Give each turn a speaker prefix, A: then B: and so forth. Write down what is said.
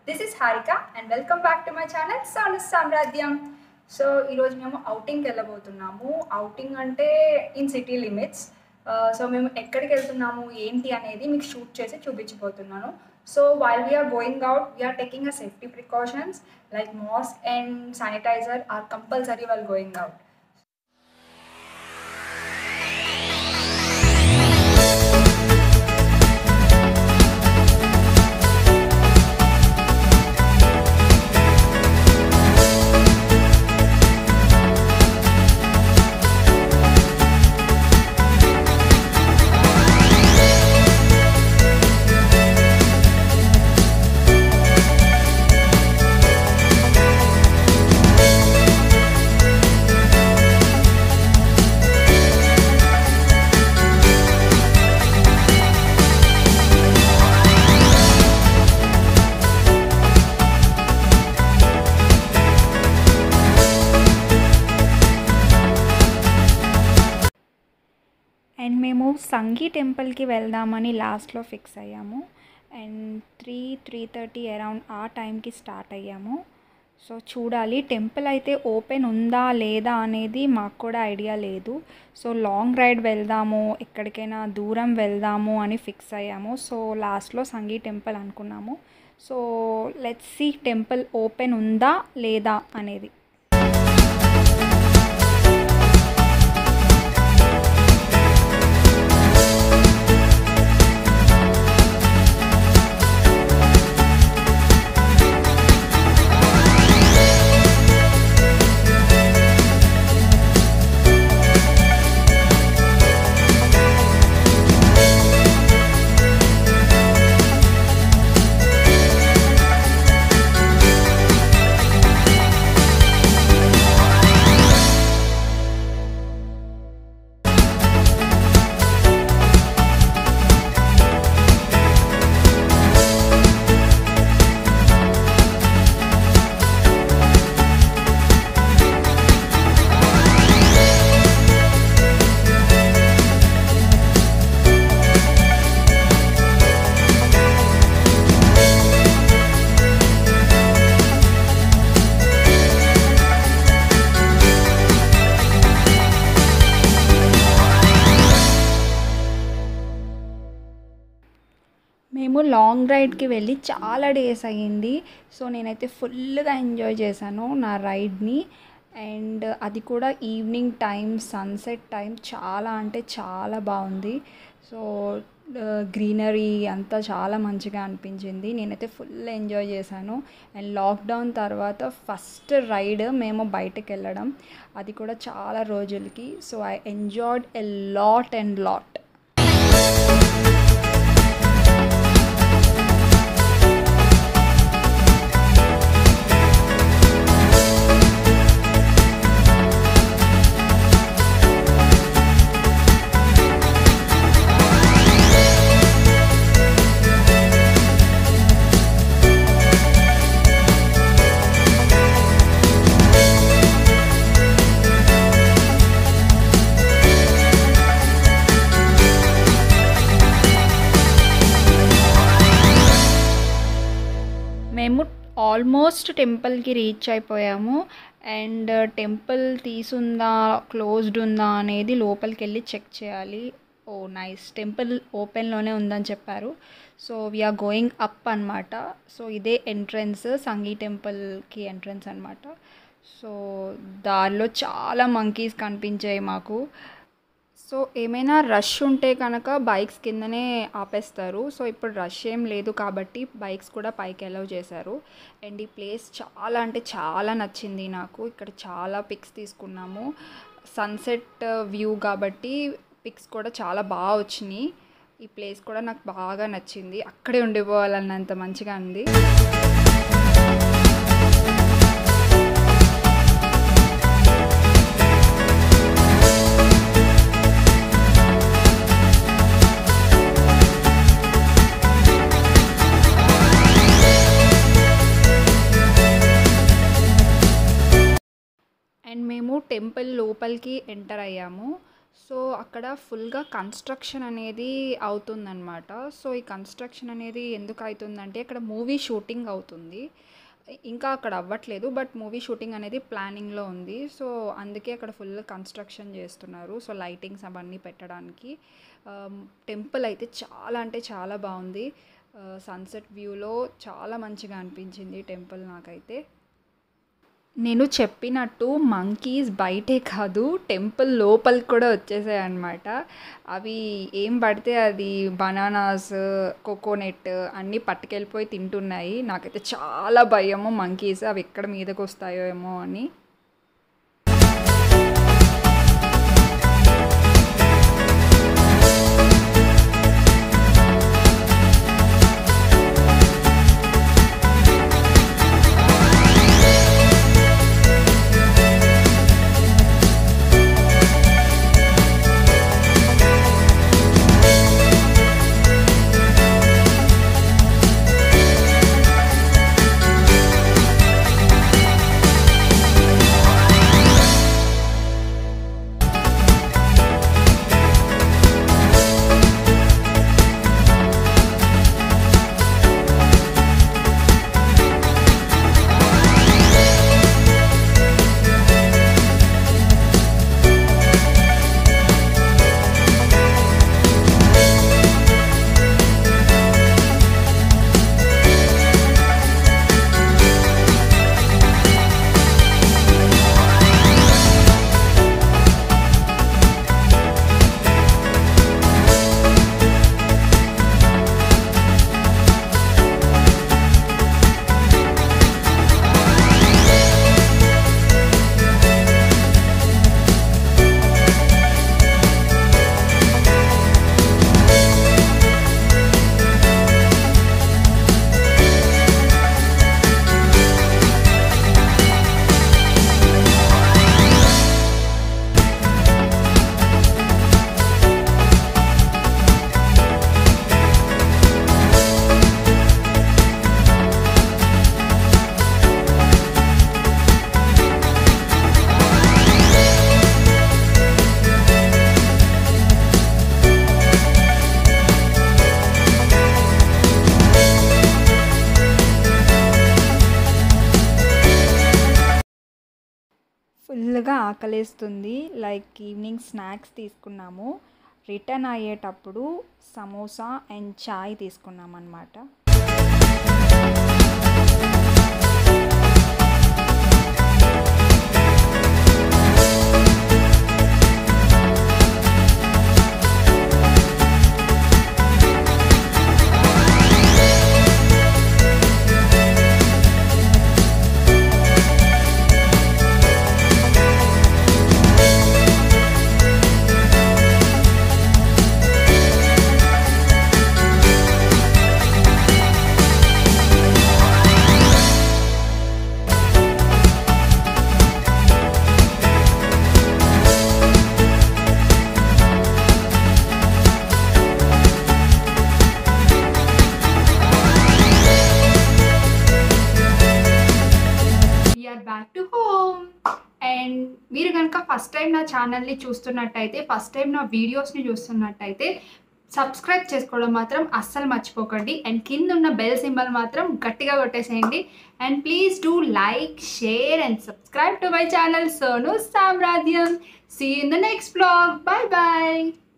A: this is Harika and welcome back to my channel సౌండ్ సామ్రాజ్యం so ఈరోజు మేము అవుటింగ్కి వెళ్ళబోతున్నాము అవుటింగ్ అంటే ఇన్ సిటీ లిమిట్స్ సో మేము ఎక్కడికి వెళ్తున్నాము ఏంటి అనేది మీకు షూట్ చేసి చూపించబోతున్నాను so while we're going out we're taking a safety precautions like mask and sanitizer are compulsory while going out
B: and మేము సంగీ టెంపుల్కి వెళ్దామని లాస్ట్లో ఫిక్స్ అయ్యాము and three three thirty around ఆ టైంకి స్టార్ట్ అయ్యాము సో చూడాలి టెంపుల్ అయితే ఓపెన్ ఉందా లేదా అనేది మాకు కూడా ఐడియా లేదు సో లాంగ్ రైడ్ వెళ్దాము ఎక్కడికైనా దూరం వెళ్దాము అని ఫిక్స్ అయ్యాము సో లాస్ట్లో సంగీ టెంపుల్ అనుకున్నాము so let's see temple open ఉందా లేదా అనేది మేము లాంగ్ రైడ్కి వెళ్ళి చాలా డేస్ అయ్యింది సో నేనైతే ఫుల్గా ఎంజాయ్ చేశాను నా రైడ్ని అండ్ అది కూడా ఈవినింగ్ టైం సన్సెట్ టైం చాలా అంటే చాలా బాగుంది సో గ్రీనరీ అంతా చాలా మంచిగా అనిపించింది నేనైతే ఫుల్ ఎంజాయ్ చేశాను అండ్ లాక్డౌన్ తర్వాత ఫస్ట్ రైడ్ మేము బయటకు వెళ్ళడం అది కూడా చాలా రోజులకి so I enjoyed a lot and lot మేము ఆల్మోస్ట్ టెంపుల్కి రీచ్ అయిపోయాము అండ్ టెంపుల్ తీసుందా క్లోజ్డ్ ఉందా అనేది లోపలికి వెళ్ళి చెక్ చేయాలి ఓ నైస్ టెంపుల్ ఓపెన్లోనే ఉందని చెప్పారు సో వీఆర్ గోయింగ్ అప్ అనమాట సో ఇదే ఎంట్రన్స్ సంగీ టెంపుల్కి ఎంట్రన్స్ అనమాట సో దారిలో చాలా మంకీస్ కనిపించాయి మాకు సో ఏమైనా రష్ ఉంటే కనుక బైక్స్ కిందనే ఆపేస్తారు సో ఇప్పుడు రష్ ఏం లేదు కాబట్టి బైక్స్ కూడా పైకి అలౌ చేశారు అండ్ ఈ ప్లేస్ చాలా అంటే చాలా నచ్చింది నాకు ఇక్కడ చాలా పిక్స్ తీసుకున్నాము సన్సెట్ వ్యూ కాబట్టి పిక్స్ కూడా చాలా బాగా వచ్చినాయి ఈ ప్లేస్ కూడా నాకు బాగా నచ్చింది అక్కడే ఉండిపోవాలన్నంత మంచిగా ఉంది అండ్ మేము టెంపుల్ లోపలికి ఎంటర్ అయ్యాము సో అక్కడ ఫుల్గా కన్స్ట్రక్షన్ అనేది అవుతుందన్నమాట సో ఈ కన్స్ట్రక్షన్ అనేది ఎందుకు అవుతుందంటే ఇక్కడ మూవీ షూటింగ్ అవుతుంది ఇంకా అక్కడ అవ్వట్లేదు బట్ మూవీ షూటింగ్ అనేది ప్లానింగ్లో ఉంది సో అందుకే అక్కడ ఫుల్ కన్స్ట్రక్షన్ చేస్తున్నారు సో లైటింగ్స్ అవన్నీ పెట్టడానికి టెంపుల్ అయితే చాలా అంటే చాలా బాగుంది సన్సెట్ వ్యూలో చాలా మంచిగా అనిపించింది టెంపుల్ నాకైతే నేను చెప్పినట్టు మంకీస్ బయటే కాదు టెంపుల్ లోపలికి కూడా వచ్చేసాయి అనమాట అవి ఏం పడితే అది బనానాస్ కోకోనట్ అన్నీ పట్టుకెళ్ళిపోయి తింటున్నాయి నాకైతే చాలా భయము మంకీస్ అవి ఎక్కడ మీదకి వస్తాయో ఏమో అని ఫుల్గా ఆకలేస్తుంది లైక్ ఈవినింగ్ స్నాక్స్ తీసుకున్నాము రిటర్న్ అయ్యేటప్పుడు సమోసా అండ్ చాయ్ తీసుకున్నాం అనమాట
A: we're back to home and మీరు కనుక ఫస్ట్ టైం నా ఛానల్ని చూస్తున్నట్టయితే ఫస్ట్ టైం నా వీడియోస్ని చూస్తున్నట్టయితే సబ్స్క్రైబ్ చేసుకోవడం మాత్రం అస్సలు మర్చిపోకండి అండ్ కింద ఉన్న బెల్ సింబల్ మాత్రం గట్టిగా కొట్టేసేయండి and please do like share and subscribe to my channel Sonu సామ్రాజ్యం see in the next blog bye bye